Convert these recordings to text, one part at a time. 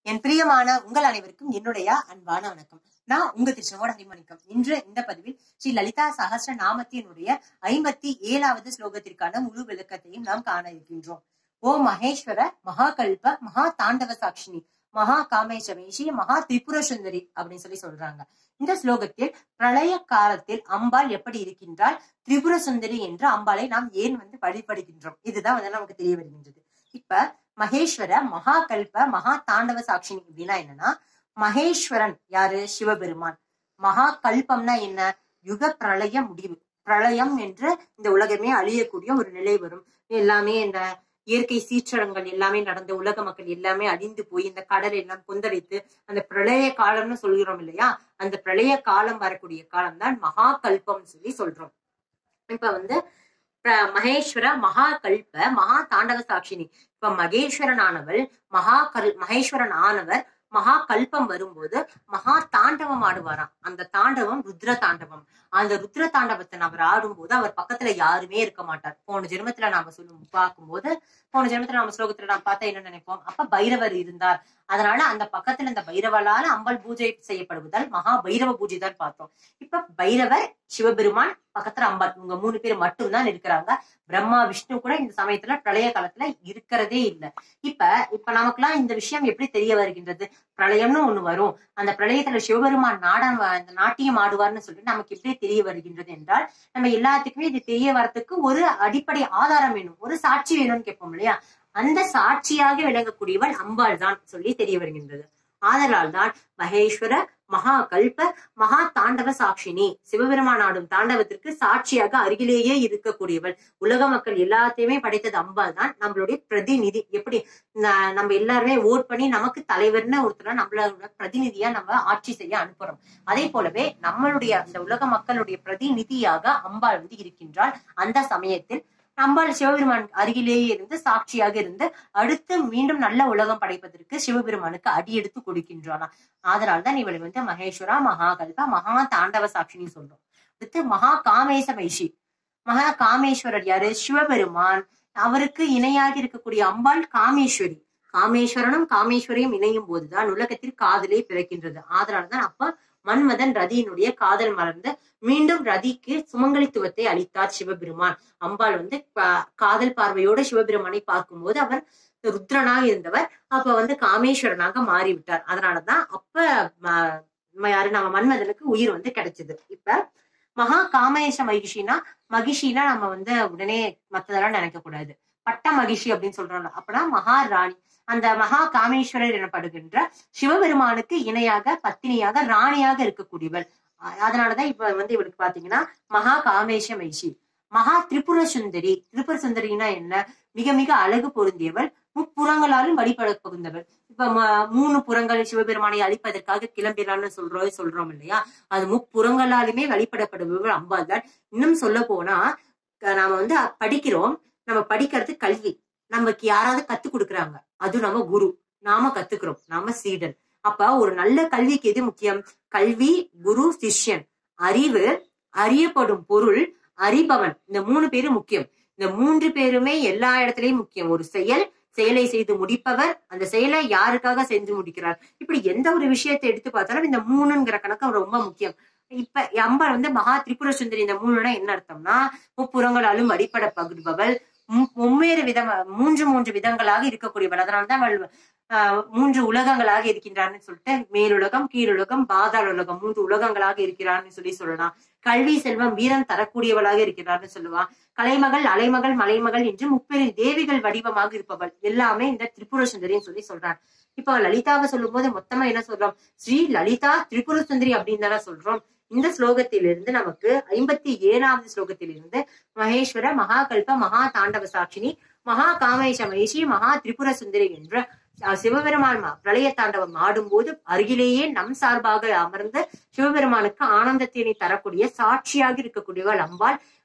என் பிரியமான உங்கள் அனைவருக்கும் என்னுடைய அன்பான வணக்கம் நான் உங்க திருச்செங்கோட ஹரிமணிக்கம் இன்று இந்த பதிவில் ஸ்ரீ லலிதா சகஸ்ர நாமத்தினுடைய ஐம்பத்தி ஏழாவது ஸ்லோகத்திற்கான முழு விளக்கத்தையும் நாம் காண இருக்கின்றோம் ஓ மகேஸ்வர மகாகல்ப மகா தாண்டவ சாட்சினி மகா காமேஸ்வரேஷி மகா திரிபுர சுந்தரி அப்படின்னு சொல்லி சொல்றாங்க இந்த ஸ்லோகத்தில் பிரளய காலத்தில் அம்பாள் எப்படி இருக்கின்றால் திரிபுர சுந்தரி என்று அம்பாளை நாம் ஏன் வந்து வழிபடுகின்றோம் இதுதான் வந்து நமக்கு தெரிய வருகின்றது இப்ப மகேஸ்வர மகாகல்ப மகா தாண்டவ சாட்சினி அப்படின்னா என்னன்னா மகேஸ்வரன் யாரு சிவபெருமான் மகா கல்பம்னா என்ன யுக பிரளய முடிவு பிரளயம் என்று இந்த உலகமே அழியக்கூடிய ஒரு நிலை வரும் எல்லாமே இந்த இயற்கை சீற்றங்கள் எல்லாமே நடந்த உலக மக்கள் எல்லாமே அழிந்து போய் இந்த கடல் எல்லாம் கொந்தளித்து அந்த பிரளய காலம்னு சொல்கிறோம் இல்லையா அந்த பிரளய காலம் வரக்கூடிய காலம் தான் மகா கல்பம் சொல்லி சொல்றோம் இப்ப வந்து பிர- மகேஸ்வர மகா கல்ப மகா தாண்டவ சாட்சினி இப்ப மகேஸ்வரன் ஆனவள் மகா கல் மகேஸ்வரன் ஆனவர் மகா கல்பம் வரும்போது மகா தாண்டவம் ஆடுவாராம் அந்த தாண்டவம் ருத்ர தாண்டவம் அந்த ருத்ர தாண்டவத்தை அவர் ஆடும்போது அவர் பக்கத்துல யாருமே இருக்க மாட்டார் போன ஜென்மத்துல நாம சொல்லும் பார்க்கும்போது போன ஜென்மத்துல நாம ஸ்லோகத்துல நாம் பார்த்தா என்ன நினைப்போம் அப்ப பைரவர் இருந்தார் அதனால அந்த பக்கத்துல இந்த பைரவலால அம்பல் பூஜை செய்யப்படுவதால் மகா பைரவ பூஜை தான் பார்த்தோம் இப்ப பைரவர் சிவபெருமான் பக்கத்துல அம்பாள் இவங்க மூணு பேர் மட்டும்தான் இருக்கிறாங்க பிரம்மா விஷ்ணு கூட இந்த சமயத்துல பிரளய காலத்துல இருக்கிறதே இல்லை இப்ப இப்ப நமக்கெல்லாம் இந்த விஷயம் எப்படி தெரிய வருகின்றது பிரளயம்னு ஒண்ணு வரும் அந்த பிரளயத்துல சிவபெருமான் நாடம் அந்த நாட்டியம் ஆடுவார்னு சொல்லிட்டு நமக்கு எப்படி தெரிய வருகின்றது என்றால் நம்ம எல்லாத்துக்குமே இது தெரிய வரத்துக்கு ஒரு அடிப்படை ஆதாரம் வேணும் ஒரு சாட்சி வேணும்னு கேட்போம் இல்லையா அந்த சாட்சியாக விளங்கக்கூடியவள் அம்பாள் தான் சொல்லி தெரிய வருகின்றது ஆதலால் தான் மகேஸ்வர மகா கல்ப மகா தாண்டவ சாட்சினி சிவபெருமான் ஆடும் தாண்டவத்திற்கு சாட்சியாக அருகிலேயே இருக்கக்கூடியவள் உலக மக்கள் எல்லாத்தையுமே படைத்தது அம்பாள் தான் நம்மளுடைய பிரதிநிதி எப்படி ந- நம்ம எல்லாருமே ஓட் பண்ணி நமக்கு தலைவர்னு ஒருத்தர் நம்மளோட பிரதிநிதியா நம்ம ஆட்சி செய்ய அனுப்புறோம் அதே போலவே நம்மளுடைய அந்த உலக மக்களுடைய பிரதிநிதியாக அம்பாள் வந்து இருக்கின்றாள் அந்த சமயத்தில் அம்பாள் சிவபெருமான் அருகிலேயே இருந்து சாட்சியாக இருந்து அடுத்து மீண்டும் நல்ல உலகம் படைப்பதற்கு சிவபெருமானுக்கு அடி எடுத்து கொடுக்கின்றாளாம் அதனால்தான் இவளை வந்து மகேஸ்வரா மகாகல்பா மகா தாண்டவ சாட்சினி சொல்றோம் அடுத்து மகா காமேச மைஷி மகா காமேஸ்வரர் யாரு சிவபெருமான் அவருக்கு இணையாக இருக்கக்கூடிய அம்பாள் காமேஸ்வரி காமேஸ்வரனும் காமேஸ்வரியும் இணையும் போதுதான் உலகத்தில் காதலே பிறக்கின்றது அதனால்தான் அப்ப மன்மதன் ரதியினுடைய காதல் மலர்ந்து மீண்டும் ரதிக்கு சுமங்கலித்துவத்தை அளித்தார் சிவபெருமான் அம்பாள் வந்து பா- காதல் பார்வையோட சிவபெருமானை பார்க்கும்போது அவர் ருத்ரனாக இருந்தவர் அப்ப வந்து காமேஸ்வரனாக மாறிவிட்டார் அதனாலதான் அப்ப ம- ம- யாரு நம்ம மன்மதனுக்கு உயிர் வந்து கிடைச்சது இப்ப மகா காமேஷ மகிஷினா மகிஷினா நம்ம வந்து உடனே மத்ததெல்லாம் நினைக்க கூடாது பட்ட மகிஷி அப்படின்னு சொல்றாங்க அப்பனா மகாராணி அந்த மகா காமேஸ்வரர் எனப்படுகின்ற சிவபெருமானுக்கு இணையாக பத்தினியாக ராணியாக இருக்கக்கூடியவள் அ- அதனாலதான் இப்ப வந்து இவளுக்கு பாத்தீங்கன்னா மகா காமேஷ மைஷி மகா திரிபுர சுந்தரி திரிபுர சுந்தரினா என்ன மிக மிக அழகு பொருந்தியவள் முப்புறங்களாலும் வழிபட பகுந்தவள் இப்ப ம- மூணு புறங்கள் சிவபெருமானை அழிப்பதற்காக கிளம்பினான்னு சொல்றோம் சொல்றோம் இல்லையா அது முப்புறங்களாலுமே வழிபடப்படுபவள் அம்பாள் தான் இன்னும் சொல்ல போனா க- நாம வந்து படிக்கிறோம் நம்ம படிக்கிறது கல்வி நமக்கு யாராவது கத்து கொடுக்குறாங்க அது நம்ம குரு நாம கத்துக்கிறோம் நாம சீடன் அப்ப ஒரு நல்ல கல்விக்கு எது முக்கியம் கல்வி குரு சிஷ்யன் அறிவு அறியப்படும் பொருள் அறிபவன் இந்த மூணு பேரும் முக்கியம் இந்த மூன்று பேருமே எல்லா இடத்துலயும் முக்கியம் ஒரு செயல் செயலை செய்து முடிப்பவர் அந்த செயலை யாருக்காக செஞ்சு முடிக்கிறார் இப்படி எந்த ஒரு விஷயத்தை எடுத்து பார்த்தாலும் இந்த மூணுங்கிற கணக்கு ரொம்ப முக்கியம் இப்ப அம்பாள் வந்து மகா திரிபுர சுந்தரி இந்த மூணுனா என்ன அர்த்தம்னா முப்புறங்களாலும் வழிபட பகிர்பவள் மு- மும்மேறு விதம் மூன்று மூன்று விதங்களாக இருக்கக்கூடியவள் அதனால்தான் அவள் ஆஹ், மூன்று உலகங்களாக இருக்கின்றான்னு சொல்லிட்டு மேலுலகம் கீழுலகம் பாதாள உலகம் மூன்று உலகங்களாக இருக்கிறான்னு சொல்லி சொல்லலாம் கல்வி செல்வம் வீரன் தரக்கூடியவளாக இருக்கிறார்னு சொல்லுவா கலைமகள் அலைமகள் மலைமகள் என்று முப்பெரு தேவிகள் வடிவமாக இருப்பவள் எல்லாமே இந்த திரிபுர சுந்தரின்னு சொல்லி சொல்றான் இப்ப லலிதாவை சொல்லும் போது மொத்தமா என்ன சொல்றோம் ஸ்ரீ லலிதா திரிபுர சுந்தரி அப்படின்னு தானே சொல்றோம் இந்த ஸ்லோகத்திலிருந்து நமக்கு ஐம்பத்தி ஏழாவது ஸ்லோகத்திலிருந்து மகேஸ்வர மகாகல்ப மகா தாண்டவ சாட்சினி மகா காமேஷ மகிஷி மகா திரிபுர சுந்தரி என்ற அஹ், சிவபெருமான் ம- பிரளய தாண்டவம் ஆடும்போது அருகிலேயே நம் சார்பாக அமர்ந்து சிவபெருமானுக்கு ஆனந்தத்தினை தரக்கூடிய சாட்சியாக இருக்கக்கூடியவள் அம்பாள்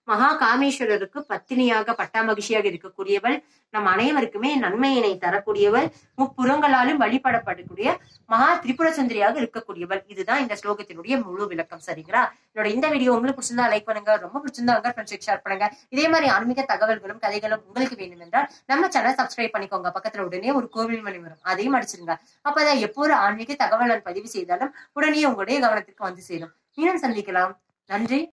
மகா காமேஸ்வரருக்கு பத்தினியாக பட்டாமகிழ்ச்சியாக இருக்கக்கூடியவள் நம் அனைவருக்குமே நன்மையினை தரக்கூடியவள் முப்புறங்களாலும் வழிபடப்படக்கூடிய மகா திரிபுர சுந்தரியாக இருக்கக்கூடியவள் இதுதான் இந்த ஸ்லோகத்தினுடைய முழு விளக்கம் சரிங்களா என்னோட இந்த வீடியோ உங்களுக்கு பிடிச்சிருந்தா லைக் பண்ணுங்க ரொம்ப பிடிச்சிருந்தா ஃப்ரெண்ட்ஸ் ஷேர் பண்ணுங்க இதே மாதிரி ஆன்மீக தகவல்களும் கதைகளும் உங்களுக்கு வேணும் என்றால் நம்ம சேனல் சப்ஸ்கிரைப் பண்ணிக்கோங்க பக்கத்துல உடனே ஒரு கோவில் மணி வரும் அதையும் அடிச்சிருங்க அப்பதான் எப்போ ஒரு ஆன்மீக தகவல் நான் பதிவு செய்தாலும் உடனே உங்களுடைய கவனத்திற்கு வந்து சேரும் மீண்டும் சந்திக்கலாம் நன்றி